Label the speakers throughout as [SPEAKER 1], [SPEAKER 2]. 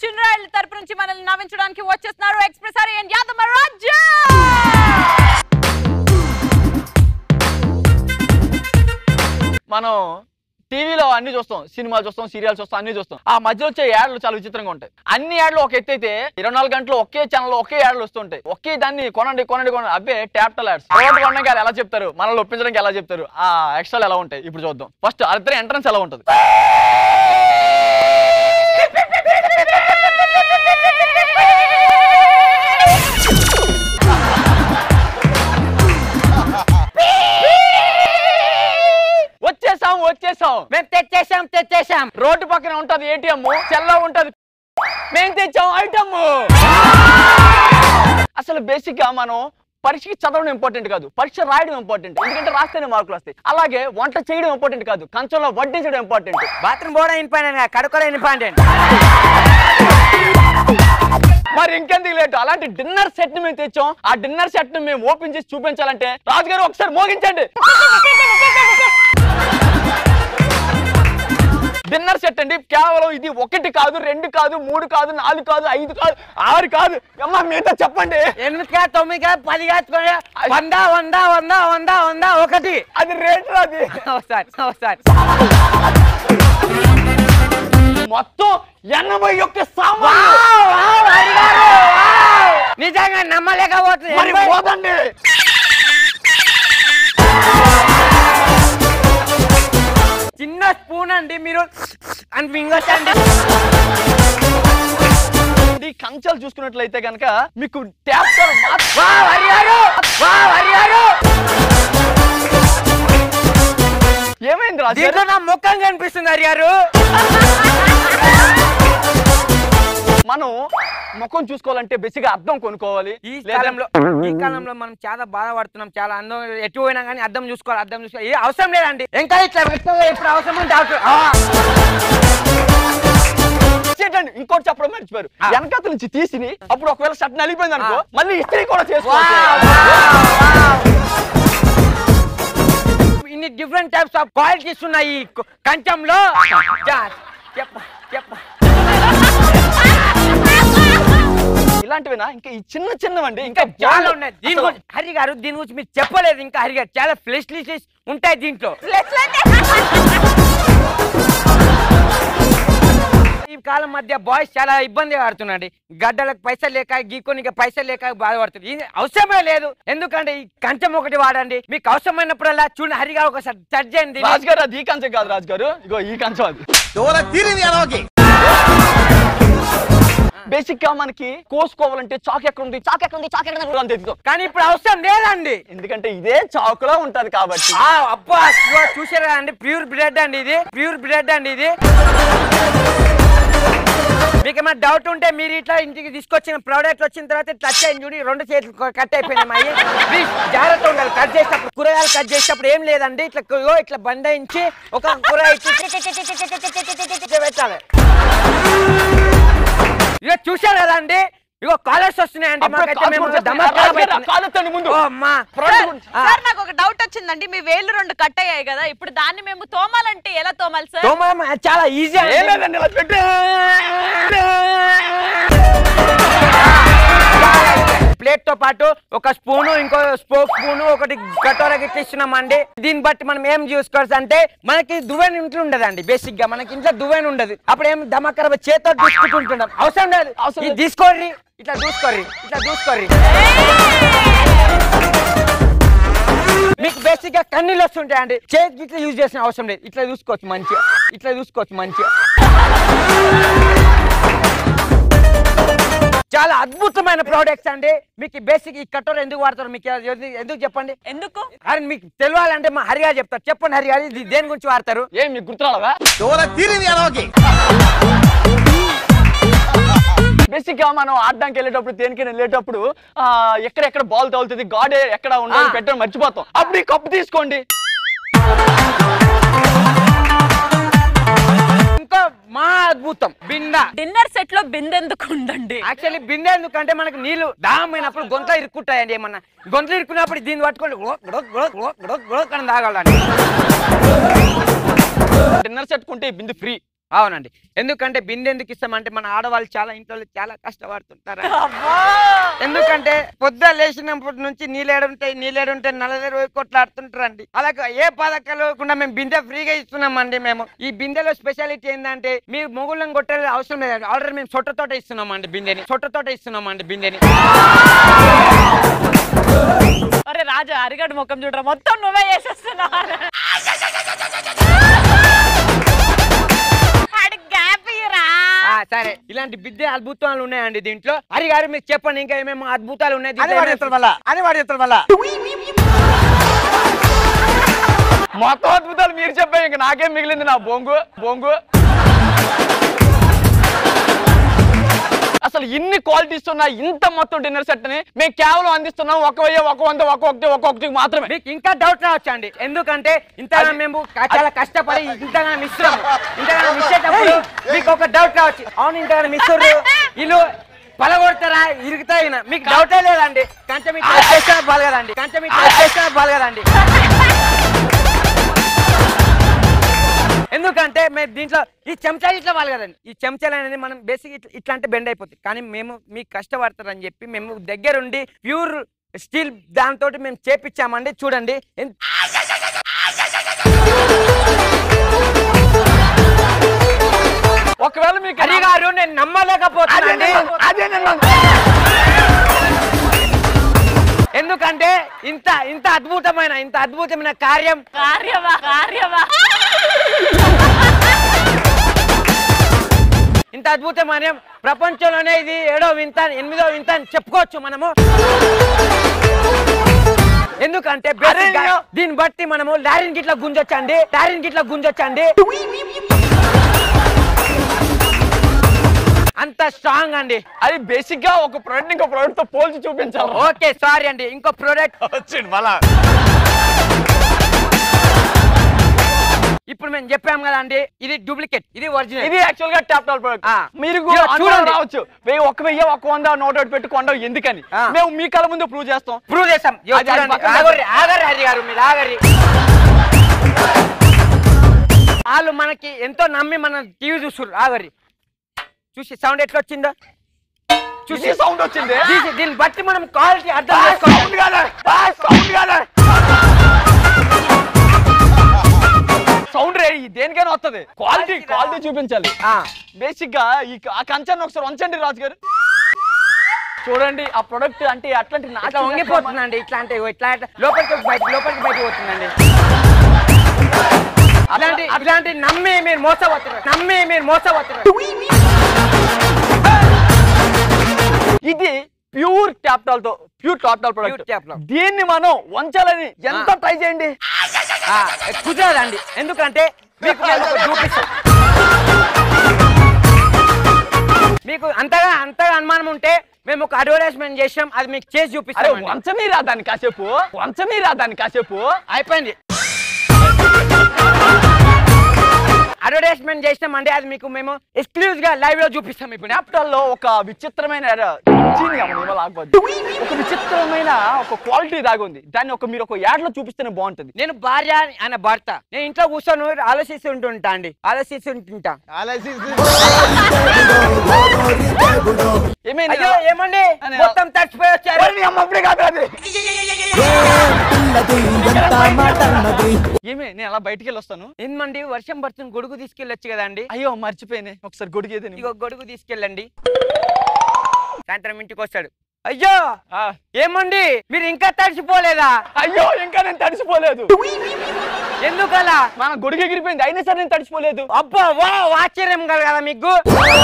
[SPEAKER 1] చిన్నరాయల తరపు నుంచి మనల్ని నవ్వించడానికి వచ్చేస్తున్నారు ఎక్స్ప్రెస్ అండ్ యాదమ్మ రాజా
[SPEAKER 2] మనం టీవీలో అన్ని చూస్తాం సినిమాలు చూస్తాం సీరియల్స్ చూస్తాం అన్ని చూస్తాం ఆ మధ్యలో వచ్చే యాడ్లు చాలా విచిత్రంగా ఉంటాయి అన్ని యాడ్లు ఒక ఎత్తు అయితే ఇరవై నాలుగు గంటలు ఒకే ఛానల్ ఒకే యాడ్లు వస్తుంటాయి ఒకే దాన్ని కొనండి కొనండి కొనండి అవే ట్యాప్టల్ యాడ్స్ కొనండి కొనడానికి అది ఎలా చెప్తారు మనల్ని ఒప్పించడానికి ఎలా చెప్తారు ఆ ఎక్స్ట్రాలు ఎలా ఉంటాయి ఇప్పుడు చూద్దాం ఫస్ట్ అద్దరి ఎంట్రన్స్ ఎలా ఉంటుంది వచ్చేసాం వచ్చేసాం
[SPEAKER 3] మేము తెచ్చేసాం తెచ్చేసాం
[SPEAKER 2] రోడ్డు పక్కన ఉంటది ఏటీఎం చెల్ల ఉంటది మేము తెచ్చాం ఐటమ్ అసలు బేసిక్ గా మనం పరీక్షకి చదవడం ఇంపార్టెంట్ కాదు పరీక్ష రాయడం ఇంపార్టెంట్ ఎందుకంటే రాస్తేనే మార్కులు వస్తాయి అలాగే వంట చేయడం ఇంపార్టెంట్ కాదు కంచంలో వడ్డించడం ఇంపార్టెంట్
[SPEAKER 3] బాత్రూమ్ పోవడం ఇంపార్టెంట్ కడుకోవడం ఇంపార్టెంట్
[SPEAKER 2] మరి ఇంకెందుకు లేటు అలాంటి డిన్నర్ సెట్ ని మేము తెచ్చాం ఆ డిన్నర్ సెట్ ని మేము ఓపెన్ చేసి చూపించాలంటే రాజుగారు ఒకసారి మోగించండి డిన్నర్ సెట్ అండి కేవలం ఇది ఒకటి కాదు రెండు కాదు మూడు కాదు నాలుగు కాదు ఐదు కాదు ఆరు కాదు అమ్మా మీతో చెప్పండి
[SPEAKER 3] ఎనిమిది కాదు తొమ్మిది కాదు పది కాదు వంద వంద వంద వంద వంద ఒకటి
[SPEAKER 2] అది రేటు అది
[SPEAKER 3] ఒకసారి ఒకసారి
[SPEAKER 2] మొత్తం ఎనభై ఒక్క సామాన్
[SPEAKER 3] వావ్, వావ్, హరిగారు, వావ్. నిజంగా నమ్మలేకపోతుంది
[SPEAKER 2] మరి
[SPEAKER 3] ఎనభై-
[SPEAKER 2] పోదండి
[SPEAKER 3] చిన్న స్పూన్ అండి మీరు అని మింగొచ్చండి
[SPEAKER 2] ఈ కంచాలు చూసుకున్నట్లయితే కనుక మీకు ట్యాప్
[SPEAKER 3] వావ్, హరిగారు, వావ్, హరిగారు.
[SPEAKER 2] ఏమైంది రాజు
[SPEAKER 3] దీంట్లో నా ముఖం కనిపిస్తుంది హరిగారు
[SPEAKER 2] మనం ముఖం చూసుకోవాలంటే బేసిక్ అర్థం కొనుక్కోవాలి
[SPEAKER 3] ఈ
[SPEAKER 2] లేదా-
[SPEAKER 3] కాలంలో ఈ కాలంలో మనం చాలా బాధపడుతున్నాం చాలా అందం ఎటు పోయినా కానీ అర్థం చూసుకోవాలి అర్థం చూసుకోవాలి ఏ అవసరం లేదండి ఇంకా ఇట్లా పెట్టుకో ఇప్పుడు అవసరం ఉంటే అవసరం ఆ.
[SPEAKER 2] చేయండి ఇంకోటి చెప్పడం మర్చిపోయారు
[SPEAKER 3] ఆ.
[SPEAKER 2] వెనకాత నుంచి తీసి అప్పుడు ఒకవేళ షర్ట్ నలిపోయింది అనుకో
[SPEAKER 3] ఆ.
[SPEAKER 2] మళ్ళీ ఇస్త్రీ కూడా
[SPEAKER 3] వావ్,
[SPEAKER 2] చేసుకోవచ్చు
[SPEAKER 3] వావ్, వావ్. ఇన్ని డిఫరెంట్ టైప్స్ ఆఫ్ క్వాలిటీస్ ఉన్నాయి ఈ కు- కంచంలో జా, చెప్ప చెప్ప
[SPEAKER 2] ఇలాంటివినా ఇంకా ఈ చిన్న చిన్నవండి ఇంకా
[SPEAKER 3] ఇంకా చాలా
[SPEAKER 2] బాగా-
[SPEAKER 3] ఉన్నాయి దీని
[SPEAKER 2] అసలు
[SPEAKER 3] గురించి హరి గారు దీని గురించి మీరు చెప్పలేదు ఇంకా హరి గారు చాలా ఫెసిలిటీస్ ఉంటాయి దీంట్లో ఈ కాలం మధ్య బాయ్స్ చాలా ఇబ్బంది పడుతున్నాండి గడ్డలకు పైసలు లేక గీకోనికి పైసలు లేక బాధపడుతుంది ఇది అవసరమే లేదు ఎందుకంటే ఈ కంచం ఒకటి వాడండి మీకు అవసరమైనప్పుడల్లా చూడండి హరిగా ఒకసారి టచ్ చేయండి
[SPEAKER 2] రాజు గారు అది ఈ కంచం కాదు రాజు గారు ఇగో ఈ కంచం అది బేసిక్ గా మనకి కోసుకోవాలంటే చాక్ ఎక్కడ ఉంది చాక్ ఎక్కడ ఉంది చాక్ ఎక్కడ ఉంది అని తెచ్చుకో
[SPEAKER 3] కానీ ఇప్పుడు అవసరం లేదండి
[SPEAKER 2] ఎందుకంటే ఇదే చాకులో ఉంటది కాబట్టి
[SPEAKER 3] ఆ, అబ్బా ఇదిగో చూసారా అండి ప్యూర్ బ్రెడ్ అండి ఇది ప్యూర్ బ్రెడ్ అండి ఇది మీకు ఏమైనా డౌట్ ఉంటే మీరు ఇట్లా ఇంటికి తీసుకొచ్చిన ప్రోడక్ట్ వచ్చిన తర్వాత టచ్ అయింది చూడి రెండు చేతులు కొ- కట్ అయిపోయినాయి మా అయ్యి. ప్లీజ్ జాగ్రత్త ఉండాలి కట్ చేసేటప్పుడు కూరగాయలు కట్ చేసేటప్పుడు ఏం లేదండి ఇట్లా ఇగో ఇట్లా బండాయించి ఒక కూరగాయ ఇచ్చి టి- టి- టి- టి- టి- టి- టి- టి- టి- టి- టి- పెట్టాలి ఇగో చూశారు కదండి ఇగో కాలర్స్ వస్తున్నాయండి
[SPEAKER 2] అప్పుడు
[SPEAKER 3] మాకైతే
[SPEAKER 2] కాదు
[SPEAKER 3] మేము
[SPEAKER 2] గురించి
[SPEAKER 3] దమాక్
[SPEAKER 2] రాజు గారు,
[SPEAKER 3] అవుతుంది.
[SPEAKER 2] కాదొద్దండి ముందు
[SPEAKER 3] ఓ అమ్మా
[SPEAKER 2] ఫ్రంట్ గురించి.
[SPEAKER 3] ఆ.
[SPEAKER 1] సార్ నాకు ఒక డౌట్ వచ్చిందండి మీ వేళ్ళు రెండు కట్ అయ్యాయి కదా ఇప్పుడు దాన్ని మేము తోమాలంటే ఎలా తోమాలి సార్
[SPEAKER 3] తోమడం చాలా ఈజీ
[SPEAKER 2] ఏం లేదండి ఇలా పెట్టి
[SPEAKER 3] ప్లేట్ తో పాటు ఒక స్పూను ఇంకో స్పోక్ స్పూను ఒకటి కటోర గిట్ల ఇస్తున్నామండి దీన్ని బట్టి మనం ఏం చూసుకోవచ్చు అంటే మనకి దువ్వెన ఇంట్లో ఉండదండి బేసిక్ గా మనకి ఇంట్లో దువ్వెన ఉండదు అప్పుడు ఏం దమకర చేతో చూసుకుంటుంటాం అవసరం లేదు
[SPEAKER 2] అవసరం
[SPEAKER 3] ఇది
[SPEAKER 2] లేదు.
[SPEAKER 3] తీసుకోర్రి ఇట్లా చూసుకోర్రి ఇట్లా చూసుకోర్రి మీకు బేసిక్ గా కన్నీళ్ళు వస్తుంటాయండి చేతికి ఇట్లా యూజ్ చేసిన అవసరం లేదు ఇట్లా చూసుకోవచ్చు మంచిగా ఇట్లా చూసుకోవచ్చు మంచిగా చాలా అద్భుతమైన ప్రోడక్ట్స్ అండి మీకు బేసిక్ ఈ కట్టోర ఎందుకు వాడతారు మీకు ఎందుకు- ఎందుకు చెప్పండి
[SPEAKER 1] ఎందుకు
[SPEAKER 3] అని మీకు తెలియాలంటే మా హరిగా చెప్తారు చెప్పండి హరిగా ఇది దేని గురించి వాడతారు
[SPEAKER 2] ఏం మీకు గుర్తురాలవా బేసిక్ గా మనం ఆడడానికి వెళ్ళేటప్పుడు దేనికైనా వెళ్ళేటప్పుడు ఆ, ఎక్కడెక్కడ బాల్ తగులుతుంది గాడే ఎక్కడ ఉండాలి
[SPEAKER 3] ఆ.
[SPEAKER 2] పెట్టడం మర్చిపోతాం అప్పుడు ఈ కప్పు తీసుకోండి
[SPEAKER 3] ఇంకా మా అద్భుతం బిందా
[SPEAKER 1] డిన్నర్ సెట్ లో బిందెందుకు ఉందండి
[SPEAKER 3] యాక్చువల్లీ బిందె ఎందుకంటే మనకు నీళ్లు దాహమైనప్పుడు గొంతలో ఇరుక్కుంటాయండి ఏమన్నా గొంతలు ఇరుక్కున్నప్పుడు దీన్ని పట్టుకొని గుడక్ గుడక్ గుడక్ గుడక్ గుడక్ గుడక్ అని తాగాలండి
[SPEAKER 2] డిన్నర్ సెట్ కొంటే ఈ బిందు ఫ్రీ
[SPEAKER 3] అవునండి ఎందుకంటే బిందె ఎందుకు ఇస్తామంటే మన ఆడవాళ్ళు చాలా ఇంట్లో చాలా కష్టపడుతుంటారు
[SPEAKER 1] అబ్బా
[SPEAKER 3] ఎందుకంటే పొద్దు లేచినప్పటి నుంచి నీళ్ళేడుంటాయి నీళ్ళేడుంటాయి నల్లలేరు కొట్లాడుతుంటారండి అలాగే ఏ పథకాలు లేకుండా మేము బిందె ఫ్రీగా ఇస్తున్నామండి మేము ఈ బిందెలో స్పెషాలిటీ ఏంటంటే మీరు మొగుళ్ళని కొట్టే అవసరం లేదండి ఆల్రెడీ మేము సొట్టతోట ఇస్తున్నామండి బిందెని సొట్టతోట ఇస్తున్నామండి బిందెని
[SPEAKER 1] అరే రాజా అరిగడు ముఖం చూడరా మొత్తం నువ్వే చేసేస్తున్నావు వాడి గ్యాప్ ఇరా
[SPEAKER 3] ఆ, సరే ఇలాంటి బిద్దే అద్భుతాలు ఉన్నాయండి దీంట్లో హరి గారు మీకు చెప్పండి ఇంకా ఏమేమో అద్భుతాలు ఉన్నాయి
[SPEAKER 4] అని
[SPEAKER 3] దీంట్లో
[SPEAKER 4] వాడు
[SPEAKER 3] ఏమేమి-
[SPEAKER 4] చెప్తాడు మళ్ళా అని వాడు చెప్తాడు మళ్ళా
[SPEAKER 2] మొత్తం అద్భుతాలు మీరు చెప్పారు ఇంకా నాకేం మిగిలింది నా బొంగు బొంగు అసలు ఇన్ని క్వాలిటీస్ ఉన్న ఇంత మొత్తం డిన్నర్ సెట్ ని మేము కేవలం అందిస్తున్నాం ఒక వెయ్యి ఒక వంద ఒక్కొక్కటి ఒక్కొక్కటి మాత్రమే
[SPEAKER 3] మీకు ఇంకా డౌట్ రావచ్చండి ఎందుకంటే ఇంతగా మేము క- చాలా కష్టపడి ఇంతగా మిశ్రము ఇంతగా మిస్సేటప్పుడు మీకు ఒక డౌట్ రావచ్చు అవును ఇంతగా మిస్సుర్రు వీళ్ళు పలగొడతారా ఇరుగుతాయి మీకు డౌటే లేదండి కంచె మీద చేస్తే బలగదండి కంచె మీద చేస్తే బలగదండి ఎందుకంటే మేము దీంట్లో ఈ చెంచా ఇట్లా వాళ్ళు కదండి ఈ చెంచాలు అనేది మనం బేసిక్ ఇట్లా ఇట్లా అంటే బెండ్ అయిపోతుంది కానీ మేము మీకు కష్టపడతారని చెప్పి మేము దగ్గరుండి ప్యూర్ స్టీల్ దాంతో మేము చేపించామండి చూడండి ఎంత-
[SPEAKER 2] ఒకవేళ మీకు
[SPEAKER 3] హరి గారు నేను నమ్మలేకపోతున్నానండి
[SPEAKER 2] అదే నేను
[SPEAKER 3] ఎందుకంటే ఇంత ఇంత అద్భుతమైన ఇంత అద్భుతమైన కార్యం
[SPEAKER 1] కార్యవా కార్యవా
[SPEAKER 3] ఇంత అద్భుతమైన ప్రపంచంలోనే ఇది ఏడో వింత ఎనిమిదో వింత అని చెప్పుకోవచ్చు మనము ఎందుకంటే basic గా దీన్ని బట్టి మనము లారీని గిట్ల గుంజొచ్చండి లారీని గిట్ల గుంజొచ్చండి అంత స్ట్రాంగ్ అండి
[SPEAKER 2] అది బేసిక్ గా ఒక ప్రోడక్ట్ ఇంకో ప్రోడక్ట్ తో పోల్చి చూపించాలి
[SPEAKER 3] ఓకే సారీ అండి ఇంకో ప్రోడక్ట్
[SPEAKER 4] వచ్చిండు మళ్ళా
[SPEAKER 3] ఇప్పుడు మేము చెప్పాం కదండి ఇది డూప్లికేట్ ఇది ఒరిజినల్
[SPEAKER 2] ఇది యాక్చువల్ గా టాప్ టాప్ ప్రోడక్ట్
[SPEAKER 3] ఆ.
[SPEAKER 2] మీరు
[SPEAKER 3] ఇదిగో
[SPEAKER 2] కూడా
[SPEAKER 3] చూడండి.
[SPEAKER 2] చూడండి రావచ్చు వెయ్యి ఒక్క వెయ్యి ఒక్క వంద నోట్ ఒకటి పెట్టి కొండ ఎందుకని
[SPEAKER 3] ఆ.
[SPEAKER 2] మేము మీ కళ్ళ ముందు ప్రూవ్ చేస్తాం
[SPEAKER 3] ప్రూవ్ చేస్తాం ఇగో
[SPEAKER 2] అది- అది
[SPEAKER 3] చూడండి
[SPEAKER 2] పక్కన
[SPEAKER 3] ఆగర్రి ఆగర్రి హరి గారు మీరు ఆగర్రి వాళ్ళు మనకి ఎంతో నమ్మి మన టీవీ చూస్తున్నారు ఆగర్రి చూసి సౌండ్ ఎట్లా వచ్చిందో చూసి
[SPEAKER 2] చూసి సౌండ్ వచ్చింది
[SPEAKER 3] దీని- దీన్ని బట్టి మనం క్వాలిటీ అర్థం చేసుకోవాలి
[SPEAKER 2] సౌండ్ కాదా సౌండ్ కాదా సౌండ్ రే ఈ దేనికైనా వస్తది క్వాలిటీ
[SPEAKER 3] Quality రా.
[SPEAKER 2] క్వాలిటీ చూపించాలి
[SPEAKER 3] ఆ,
[SPEAKER 2] బేసిక్ గా ఈ ఆ కంచాన్ని ఒకసారి వంచండి రాజు గారు చూడండి ఆ ప్రొడక్ట్ అంటే అట్లాంటి
[SPEAKER 3] ఇట్లా
[SPEAKER 2] natural గా
[SPEAKER 3] వంగిపోతుందండి ఇట్లా అంటే ఇగో ఇట్లా ఇట్లా లోపలికి బయట లోపలికి బయట పోతుందండి ఇలాంటి ఇలాంటి నమ్మి మీరు మోసపోతున్నారు నమ్మి మీరు మోసపోతున్నారు
[SPEAKER 2] ఇది ప్యూర్ క్యాపిటల్ తో ప్యూర్ టాప్టాల్
[SPEAKER 3] Pure
[SPEAKER 2] ప్రొడక్ట్
[SPEAKER 3] capital.
[SPEAKER 2] దీన్ని మనం వంచాలని ఎంత
[SPEAKER 3] ఆ.
[SPEAKER 2] ట్రై చేయండి
[SPEAKER 3] ఆ, కుదరదండి ఎందుకంటే మీకు నేను ఒకటి చూపిస్తాను మీకు అంతగా అంతగా అనుమానం ఉంటే మేము ఒక అడ్వర్టైజ్మెంట్ చేసాం అది మీకు చేసి
[SPEAKER 2] అరే
[SPEAKER 3] చూపిస్తాం
[SPEAKER 2] వంచమీరా దాన్ని కాసేపు వంచమీరా దాన్ని కాసేపు
[SPEAKER 3] అయిపోయింది అడ్వర్టైజ్మెంట్ చేసినామంటే అది మీకు మేము ఎక్స్క్లూజివ్ గా లైవ్ లో చూపిస్తాం ఇప్పుడు
[SPEAKER 2] క్యాపిటల్ లో ఒక విచిత్రమైన era- జీని అమ్మ, ఏమో లాగవద్దు. ఒక విచిత్రమైన ఒక క్వాలిటీ దాగి ఉంది దాన్ని ఒక మీరు ఒక యాడ్ లో చూపిస్తేనే బాగుంటది
[SPEAKER 3] నేను భార్య ఆయన భర్త నేను ఇంట్లో కూర్చొని ఆలోచిస్తుంటుంటా అండి ఆలోచిస్తుంటుంటా
[SPEAKER 2] ఏమైంది
[SPEAKER 3] అయ్యో ఏమండి
[SPEAKER 2] అని-
[SPEAKER 3] మొత్తం తడిచిపోయి వచ్చారు
[SPEAKER 2] ఎవరిని అమ్మ అప్పుడే కాదు అది. ఏమే నేను అలా బయటికి వెళ్ళి వస్తాను
[SPEAKER 3] ఏమండి వర్షం పడుతుంది గొడుగు తీసుకెళ్ళొచ్చు కదండి
[SPEAKER 2] అయ్యో మర్చిపోయినే ఒకసారి గొడిగేది
[SPEAKER 3] ఇగో గొడుగు తీసుకెళ్ళండి సాయంత్రం ఇంటికి వస్తాడు అయ్యో ఏమండి మీరు ఇంకా తడిచిపోలేదా
[SPEAKER 2] అయ్యో ఇంకా నేను తడిసిపోలేదు
[SPEAKER 3] ఎందుకలా
[SPEAKER 2] మన గొడుగు ఎగిరిపోయింది అయినా సరే నేను తడిసిపోలేదు
[SPEAKER 3] అబ్బా వా ఆశ్చర్యం కల కదా మీకు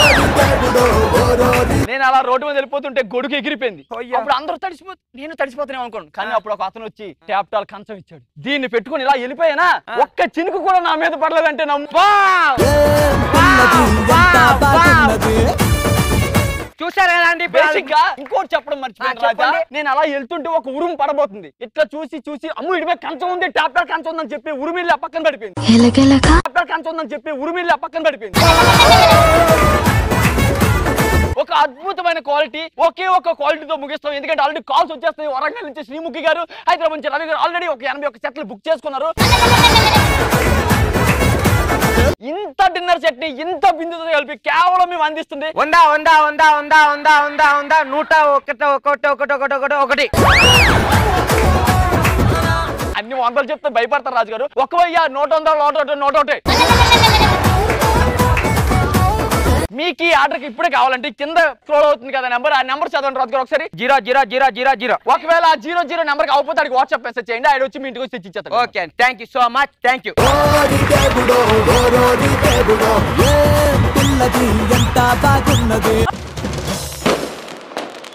[SPEAKER 2] నేను అలా రోడ్డు మీద వెళ్ళిపోతుంటే గొడుగు ఎగిరిపోయింది
[SPEAKER 3] అయ్యో.
[SPEAKER 2] అప్పుడు అందరూ తడిసిపో నేను తడిసిపోతానే అనుకోండి కానీ అప్పుడు ఒక అతను వచ్చి క్యాపిటల్ కంచం ఇచ్చాడు దీన్ని పెట్టుకొని ఇలా వెళ్ళిపోయానా ఒక్క చినుకు కూడా నా మీద పడలేదంటే నమ్ము
[SPEAKER 3] వావ్! వావ్! వావ్! వావ్! చూసారు కదా అండి ఇప్పుడు
[SPEAKER 2] బేసిక్ గా ఇంకోటి చెప్పడం మర్చిపోయాను
[SPEAKER 3] ఆ,
[SPEAKER 2] రాజా
[SPEAKER 3] చెప్పండి.
[SPEAKER 2] నేను అలా వెళ్తుంటే ఒక ఉరుము పడబోతుంది ఇట్లా చూసి చూసి అమ్ము ఇడిమే కంచం ఉంది టాప్టాల్ కంచం ఉందని చెప్పి ఉరుమిల్లి ఆ పక్కన పడిపోయింది
[SPEAKER 5] ఎలకెలక
[SPEAKER 2] టాప్టాల్ కంచం ఉందని చెప్పి ఉరుమిల్లి ఆ పక్కన పడిపోయింది ఒక అద్భుతమైన క్వాలిటీ ఒకే ఒక క్వాలిటీతో ముగిస్తాం ఎందుకంటే ఆల్రెడీ కాల్స్ వచ్చేస్తాయి వరంగల్ నుంచి శ్రీముఖి గారు హైదరాబాద్ నుంచి రవి గారు ఆల్రెడీ ఒక ఎనభై ఒక సెట్లు బుక్ చేసుకున్నారు ఇంత డిన్నర్ సెట్ ని ఇంత బిందుతో కలిపి కేవలం మేము అందిస్తుంది
[SPEAKER 3] ఉందా ఉందా ఉందా ఉందా ఉందా ఉందా ఉందా నూట ఒకటి ఒకటి ఒకటి ఒకటి ఒకటి ఒకటి
[SPEAKER 2] అన్ని వందలు చెప్తే భయపడతారు రాజు గారు ఒక వెయ్యి నూట వందలు నూట ఒకటి నూట ఒకటి మీకు ఈ ఆర్డర్కి ఇప్పుడే కావాలంటే కింద స్క్రోల్ అవుతుంది కదా నెంబర్ ఆ నెంబర్ చదవండి రాజు గారు ఒకసారి
[SPEAKER 3] zero zero zero zero zero
[SPEAKER 2] ఒకవేళ ఆ జీరో జీరో నెంబర్ అవకపోతే అడిగి వాట్సాప్ మెసేజ్ చేయండి ఆయన వచ్చి మీ ఇంటికి వచ్చి తెచ్చి ఇచ్చేస్తాడు
[SPEAKER 3] okay thank you so much thank you
[SPEAKER 5] ఓరి దేవుడో ఓరోరి దేవుడో ఏ పిల్లది ఎంత బాగున్నది